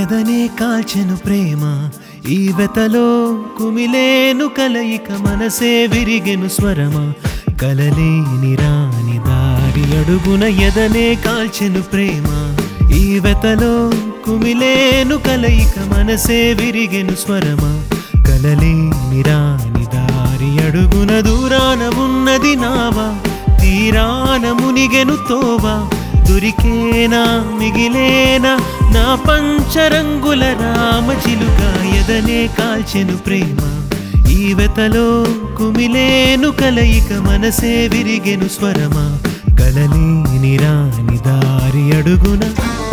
ఎదనే కాల్చెను ప్రేమ ఈ వెతలో కుమిలేను కలయిక మనసే విరిగెను స్వరమా కలలేని రాని దారి అడుగున ఎదనే కాల్చెను ప్రేమ ఈ వెతలో కుమిలేను కలయిక మనసే విరిగెను స్వరమా కలలేని రాని దారి అడుగున దూరాన ఉన్నది నావా తీరాన మునిగెను తోవా దొరికేనా మిగిలేనా నా పంచరంగుల రామ చిలుక ఎదనే కాల్చెను ప్రేమ ఈ వెతలో కుమిలేను కలయిక మనసే విరిగెను స్వరమా కలలేని రాని దారి అడుగున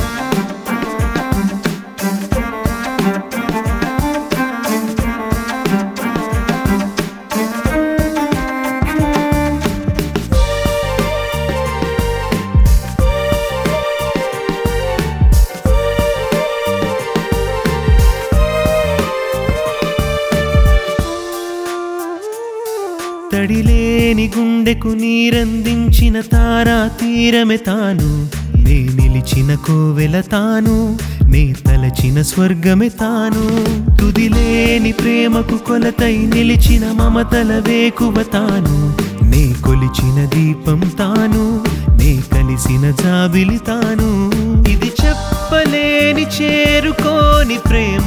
తడిలేని గుండెకు నీరందించిన తారా తీరమే తాను నే నిలిచిన కోవెల తాను నే తలచిన స్వర్గమే తాను తుదిలేని ప్రేమకు కొలతై నిలిచిన మమతల వేకువ తాను నే కొలిచిన దీపం తాను నే కలిసిన జాబిలి తాను ఇది చెప్పలేని చేరుకోని ప్రేమ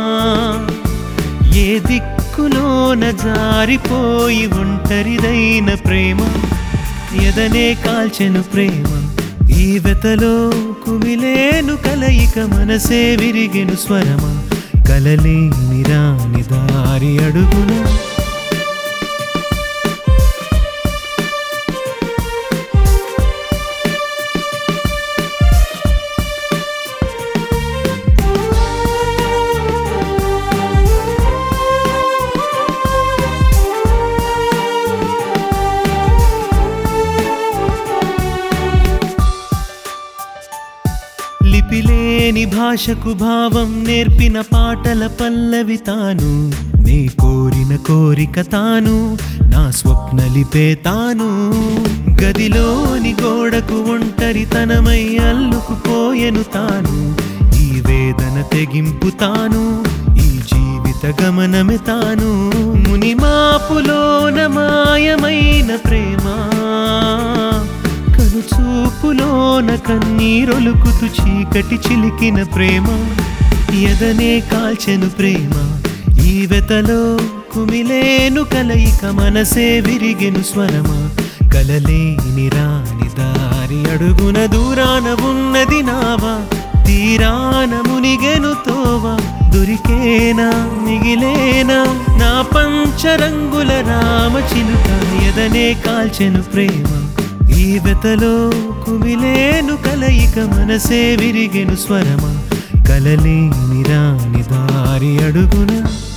ఏ దిక్కులోన జారిపోయి ఒంటరిదైన ప్రేమ ఎదనే కాల్చెను ప్రేమ ఈ వెతలో కుమిలేను కలయిక మనసే విరిగెను స్వరమ కలలేని రాని దారి అడుగున లిపిలేని భాషకు భావం నేర్పిన పాటల పల్లవి తాను నే కోరిన కోరిక తాను నా స్వప్న లిపే తాను గదిలోని గోడకు ఒంటరితనమై అల్లుకుపోయెను తాను ఈ వేదన తెగింపు తాను ఈ జీవిత గమనమే తాను మునిమాపులోన మాయమైన ప్రేమ కనుచూపులోన కన్నీరొలుకుతూ చీకటి చిలికిన ప్రేమ ఎదనే కాల్చెను ప్రేమ ఈ వెతలో కుమిలేను కలయిక మనసే విరిగెను స్వరమా కలలేని రాని దారి అడుగున దూరాన ఉన్నది నావా తీరాన మునిగెను తోవా దొరికేనా మిగిలేనా నా పంచరంగుల రామ చిలుక ఎదనే కాల్చెను ప్రేమ ఈ వెతలో కుమిలేను కలయిక మనసే విరిగెను స్వరమా కలలేని రాని దారి అడుగున